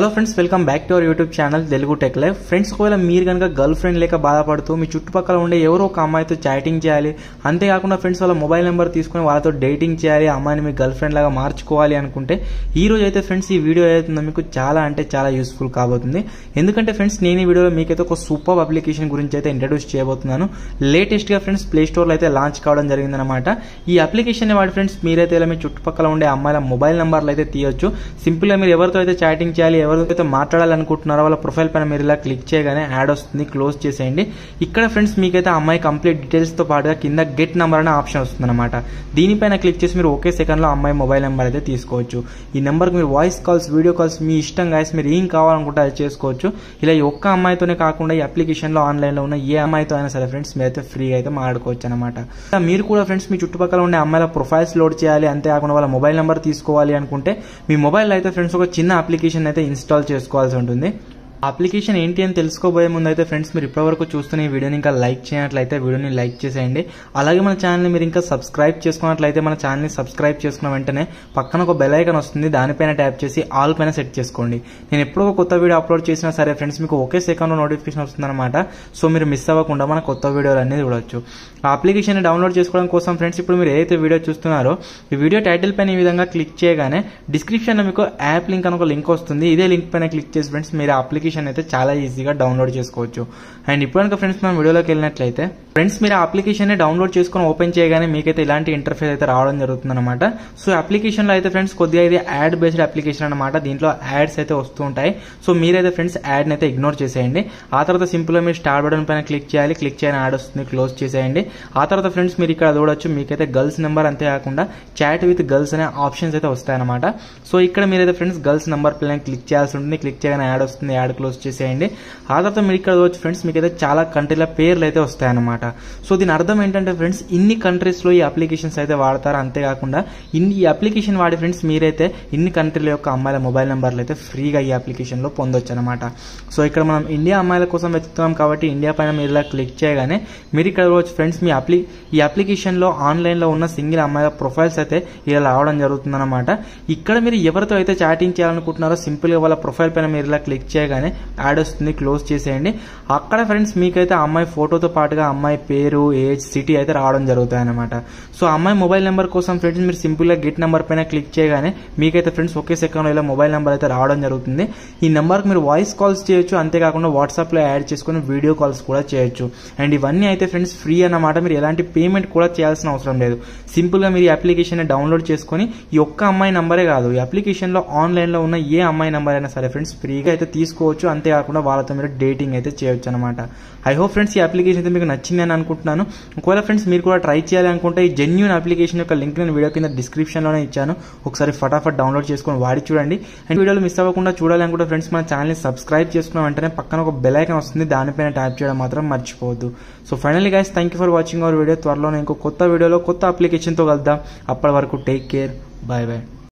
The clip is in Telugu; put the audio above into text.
hello friends welcome back to our YouTube channel Telugu tech life friends ఒకవేళ మీరు కనుక గర్ల్ ఫ్రెండ్ లేక బాధపడుతూ మీ చుట్టుపక్కల ఉండే ఎవరో ఒక అమ్మాయితో చాటింగ్ చేయాలి అంతేకాకుండా ఫ్రెండ్స్ వాళ్ళ మొబైల్ నెంబర్ తీసుకుని వాళ్ళతో డేటింగ్ చేయాలి ఆ అమ్మాయిని మీ గర్ల్ ఫ్రెండ్ లాగా మార్చుకోవాలి అనుకుంటే ఈ రోజు అయితే ఫ్రెండ్స్ ఈ వీడియో అవుతుందో మీకు చాలా అంటే చాలా యూస్ఫుల్ కాబోతుంది ఎందుకంటే ఫ్రెండ్స్ నేను ఈ వీడియోలో మీకైతే ఒక సూపర్ అప్లికేషన్ గురించి అయితే ఇంట్రడ్యూస్ చేయబోతున్నాను లేటెస్ట్ గా ఫ్రెండ్స్ ప్లే స్టోర్ లో అయితే లాంచ్ కావడం జరిగిందనమాట ఈ అప్లికేషన్ వాడి ఫ్రెండ్స్ మీరైతే ఇలా మీ చుట్టుపక్కల ఉండే అమ్మాయిల మొబైల్ నెంబర్లు అయితే తీయొచ్చు సింపుల్ గా మీరు ఎవరితో అయితే చాటింగ్ చేయాలి ఎవరితో మాట్లాడాలనుకుంటున్నారో వాళ్ళ ప్రొఫైల్ పైన మీరు ఇలా క్లిక్ చేయగానే యాడ్ వస్తుంది క్లోజ్ చేసేయండి ఇక్కడ ఫ్రెండ్స్ మీకైతే ఆ అమ్మాయి కంప్లీట్ డీటెయిల్స్ తో పాటుగా కింద గెట్ నెంబర్ అనే ఆప్షన్ వస్తుంది అనమాట దీనిపైన క్లిక్ చేసి మీరు ఒకే సెకండ్ లో అమ్మాయి మొబైల్ నెంబర్ అయితే తీసుకోవచ్చు ఈ నెంబర్ మీరు వాయిస్ కాల్స్ వీడియో కాల్స్ మీ ఇష్టం గాయస్ మీరు ఏం కావాలనుకుంటే అది చేసుకోవచ్చు ఇలా ఈ ఒక్క అమ్మాయితోనే కాకుండా ఈ అప్లికేషన్ లో ఆన్లైన్ లో ఉన్న ఏ అమ్మాయితో అయినా సరే ఫ్రెండ్స్ మీరైతే ఫ్రీగా అయితే మాట్లాడుకోవచ్చు అనమాట మీరు కూడా ఫ్రెండ్స్ మీ చుట్టుపక్కల ఉండే అమ్మాయిల ప్రొఫైల్స్ లోడ్ చేయాలి అంతేకాకుండా వాళ్ళ మొబైల్ నెంబర్ తీసుకోవాలి అనుకుంటే మీ మొబైల్ అయితే ఫ్రెండ్స్ ఒక చిన్న అప్లికేషన్ అయితే ఇన్స్టాల్ చేసుకోవాల్సి ఉంటుంది అప్లికేషన్ ఏంటి అని తెలుసుకోబోయే ముందు అయితే ఫ్రెండ్స్ మీరు ఇప్పటివరకు చూస్తున్న ఈ వీడియోని ఇంకా లైక్ చేయనట్లయితే వీడియోని లైక్ చేసేయండి అలాగే మన ఛానల్ని మీరు ఇంకా సబ్స్క్రైబ్ చేసుకున్నట్లయితే మన ఛానల్ని సబ్స్క్రైబ్ చేసుకున్న వెంటనే పక్కన ఒక బెల్ ఐకాన్ వస్తుంది దానిపైన ట్యాప్ చేసి ఆల్ పైన సెట్ చేసుకోండి నేను ఎప్పుడు ఒక కొత్త వీడియో అప్లోడ్ చేసినా సరే ఫ్రెండ్స్ మీకు ఒకే సెకండ్లో నోటిఫికేషన్ వస్తుందన్నమాట సో మీరు మిస్ అవ్వకుండా మన కొత్త వీడియోలు అనేది చూడొచ్చు ఆ అప్లికేషన్ డౌన్లోడ్ చేసుకోవడం కోసం ఫ్రెండ్స్ ఇప్పుడు మీరు ఏదైతే వీడియో చూస్తున్నారో ఈ వీడియో టైటిల్ పైన ఈ విధంగా క్లిక్ చేయగానే డిస్క్రిప్షన్లో మీకు యాప్ లింక్ అని ఒక లింక్ వస్తుంది ఇదే లింక్ పైన క్లిక్ చేసి ఫ్రెండ్స్ మీరు ఆ అప్లికేషన్ అయితే చాలా ఈజీగా డౌన్లోడ్ చేసుకోవచ్చు అండ్ ఇప్పుడు కనుక ఫ్రెండ్స్ మనం వీడియోలోకి వెళ్ళినట్లయితే ఫ్రెండ్స్ మీరు ఆ అప్లికేషన్ డౌన్లోడ్ చేసుకొని ఓపెన్ చేయగానే మీకైతే ఇలాంటి ఇంటర్ఫేస్ అయితే రావడం జరుగుతుంది అనమాట సో అప్లికేషన్ లో అయితే ఫ్రెండ్స్ కొద్దిగా ఇది యాడ్ బేస్డ్ అప్లికేషన్ అనమాట దీంట్లో యాడ్స్ అయితే వస్తూ ఉంటాయి సో మీరైతే ఫ్రెండ్స్ యాడ్ అయితే ఇగ్నోర్ చేసేయండి ఆ తర్వాత సింపుల్ గా మీరు స్టార్ట్ బటన్ పైన క్లిక్ చేయాలి క్లిక్ చేయని యాడ్ వస్తుంది క్లోజ్ చేసేయండి ఆ తర్వాత ఫ్రెండ్స్ మీరు ఇక్కడ చూడొచ్చు మీకైతే గర్ల్స్ నెంబర్ అంతేకాకుండా చాట్ విత్ గర్ల్స్ అనే ఆప్షన్స్ అయితే వస్తాయన్నమాట సో ఇక్కడ మీరైతే ఫ్రెండ్స్ గర్ల్స్ నెంబర్ పైన క్లిక్ చేయాల్సి ఉంటుంది క్లిక్ చేయగానే యాడ్ వస్తుంది యాడ్ క్లోజ్ చేసేయండి ఆ తర్వాత మీరు ఇక్కడ చూడొచ్చు ఫ్రెండ్స్ మీకైతే చాలా కంట్రీల పేర్లు అయితే వస్తాయన్నమాట సో దీని అర్థం ఏంటంటే ఫ్రెండ్స్ ఇన్ని కంట్రీస్ లో ఈ అప్లికేషన్స్ అయితే వాడతారు అంతేకాకుండా ఇన్ని ఈ అప్లికేషన్ వాడి ఫ్రెండ్స్ మీరైతే ఇన్ని కంట్రీల యొక్క అమ్మాయిల మొబైల్ నెంబర్లు అయితే ఫ్రీగా ఈ అప్లికేషన్ లో పొందొచ్చు అనమాట సో ఇక్కడ మనం ఇండియా అమ్మాయిల కోసం వెతుకుతున్నాం కాబట్టి ఇండియా పైన మీరు ఇలా క్లిక్ చేయగానే మీరు ఇక్కడ చూడొచ్చు ఫ్రెండ్స్ మీ అప్లి ఈ అప్లికేషన్ లో ఆన్లైన్ లో ఉన్న సింగిల్ అమ్మాయిల ప్రొఫైల్స్ అయితే ఇలా రావడం జరుగుతుంది అనమాట ఇక్కడ మీరు ఎవరితో అయితే చాటింగ్ చేయాలనుకుంటున్నారో సింపుల్ గా వాళ్ళ ప్రొఫైల్ పైన మీరు ఇలా క్లిక్ చేయగానే యాడ్ వస్తుంది క్లోజ్ చేసేయండి అక్కడ ఫ్రెండ్స్ మీకైతే ఆ అమ్మాయి ఫోటోతో పాటుగా అమ్మాయి పేరు ఏజ్ సిటీ అయితే రావడం జరుగుతాయి అనమాట సో అమ్మాయి మొబైల్ నెంబర్ కోసం ఫ్రెండ్స్ మీరు సింపుల్ గా గెట్ నెంబర్ పైన క్లిక్ చేయగానే మీకైతే ఫ్రెండ్స్ ఒకే సెకండ్ ఇలా మొబైల్ నెంబర్ అయితే రావడం జరుగుతుంది ఈ నెంబర్కి మీరు వాయిస్ కాల్స్ చేయొచ్చు అంతేకాకుండా వాట్సాప్ లో యాడ్ చేసుకుని వీడియో కాల్స్ కూడా చేయొచ్చు అండ్ ఇవన్నీ అయితే ఫ్రెండ్స్ ఫ్రీ అన్నమాట మీరు ఎలాంటి పేమెంట్ కూడా చేయాల్సిన అవసరం లేదు సింపుల్ గా మీరు ఈ అప్లికేషన్ డౌన్లోడ్ చేసుకుని ఈ ఒక్క అమ్మాయి నంబరే కాదు ఈ అప్లికేషన్ లో ఆన్లైన్ లో ఉన్న ఏ అమ్మాయి నంబర్ అయినా సరే ఫ్రెండ్స్ ఫ్రీగా అయితే తీసుకోవచ్చు అంతేకాకుండా వాళ్ళతో మీరు డేటింగ్ అయితే చేయొచ్చు అనమాట ఐ హోప్ ఫ్రెండ్స్ ఈ అప్లికేషన్ అయితే మీకు నచ్చింది అని అనుకుంటున్నాను ఒకవేళ ఫ్రెండ్స్ మీరు కూడా ట్రై చేయాలి అనుకుంటే ఈ జెన్యున్ అప్లికేషన్ యొక్క లింక్ నేను వీడియో కింద డిస్క్రిప్షన్ లోనే ఇచ్చాను ఒకసారి ఫటాఫట్ డౌన్లోడ్ చేసుకొని వాడి చూడండి అండ్ వీడియోలు మిస్ అవ్వకుండా చూడాలి అనుకుంటే ఫ్రెండ్స్ మన ఛానల్ని సబ్స్క్రైబ్ చేసుకున్న వెంటనే పక్కన ఒక బెల్ ఐకాన్ వస్తుంది దానిపైన ట్యాప్ చేయడం మాత్రం మర్చిపోవద్దు so finally guys thank you for watching our video త్వరలో ఇంకో కొత్త వీడియోలో కొత్త అప్లికేషన్తో కలుద్దాం అప్పటి వరకు టేక్ కేర్ బాయ్ బాయ్